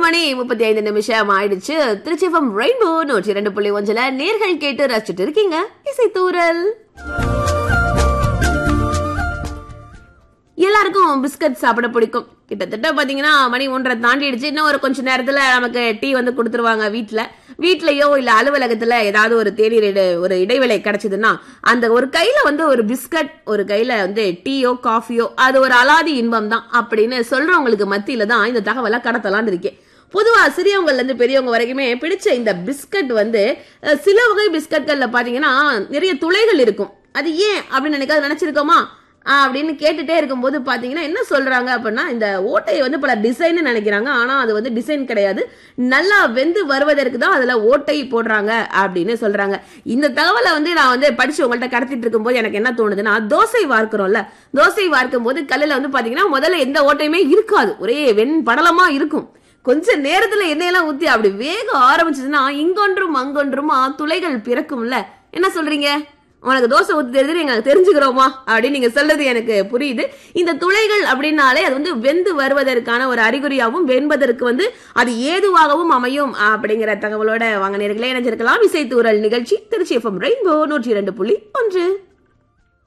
மணி முப்பத்தி ஐந்து நிமிஷம் ஆயிடுச்சு திருச்சிஃபம் ரெயின்போ நூற்றி இரண்டு புள்ளி ஒன்றுல நேர்கள் கேட்டு ரசிச்சுட்டு இருக்கீங்க இசைத்தூரல் எல்லாருக்கும் பிஸ்கட் சாப்பிட பிடிக்கும் கிட்டத்தட்ட பாத்தீங்கன்னா மணி ஒன்றரை தாண்டிடுச்சு இன்னும் ஒரு கொஞ்ச நேரத்துல நமக்கு டீ வந்து கொடுத்துருவாங்க வீட்ல வீட்லயோ இல்ல அலுவலகத்துல ஏதாவது ஒரு தேநீர் இட- ஒரு இடைவேளை கிடைச்சதுன்னா அந்த ஒரு கையில வந்து ஒரு பிஸ்கட் ஒரு கையில வந்து டீயோ காஃபியோ அது ஒரு அலாதி இன்பம் தான் அப்படின்னு சொல்றவங்களுக்கு மத்தியில தான் இந்த தகவலை கடத்தலாம்னு இருக்கேன் பொதுவா சிறியவங்கள்ல இருந்து பெரியவங்க வரைக்குமே பிடிச்ச இந்த பிஸ்கட் வந்து அஹ், சில வகை பிஸ்கட்கள்ல பாத்தீங்கன்னா நிறைய துளைகள் இருக்கும் அது ஏன் அப்படின்னு நினைக்காது நினைச்சிருக்கோமா ஆஹ் அப்படின்னு கேட்டுட்டே இருக்கும்போது பாத்தீங்கன்னா என்ன சொல்றாங்க அப்படின்னா இந்த ஓட்டையை வந்து பல டிசைன் நினைக்கிறாங்க ஆனா அது வந்து டிசைன் கிடையாது நல்லா வெந்து வருவதற்கு தான் அதுல ஓட்டை போடுறாங்க அப்படின்னு சொல்றாங்க இந்த தகவலை வந்து நான் வந்து படிச்சு உங்கள்ட்ட கடத்திட்டு இருக்கும்போது எனக்கு என்ன தோணுதுன்னா தோசை வார்க்கிறோம்ல தோசை வார்க்கும் போது கல்லுல வந்து பாத்தீங்கன்னா முதல்ல எந்த ஓட்டையுமே இருக்காது ஒரே வெண் படலமா இருக்கும் கொஞ்ச நேரத்துல எண்ணெயெல்லாம் ஊத்தி அப்படி வேக ஆரம்பிச்சதுன்னா இங்கொன்றும் அங்கொன்றுமா துளைகள் பிறக்கும்ல என்ன சொல்றீங்க உனக்கு தோசை ஊத்தி தெரியுது எங்க தெரிஞ்சுக்கிறோமா அப்படின்னு நீங்க சொல்றது எனக்கு புரியுது இந்த துளைகள் அப்படின்னாலே அது வந்து வெந்து வருவதற்கான ஒரு அறிகுறியாகவும் வெண்பதற்கு வந்து அது ஏதுவாகவும் அமையும் அப்படிங்கிற தகவலோட வாங்க நேர்களே இணைஞ்சிருக்கலாம் இசைத்தூரல் நிகழ்ச்சி திருச்சி எஃப்எம் ரெயின்போ நூற்றி இரண்டு புள்ளி ஒன்று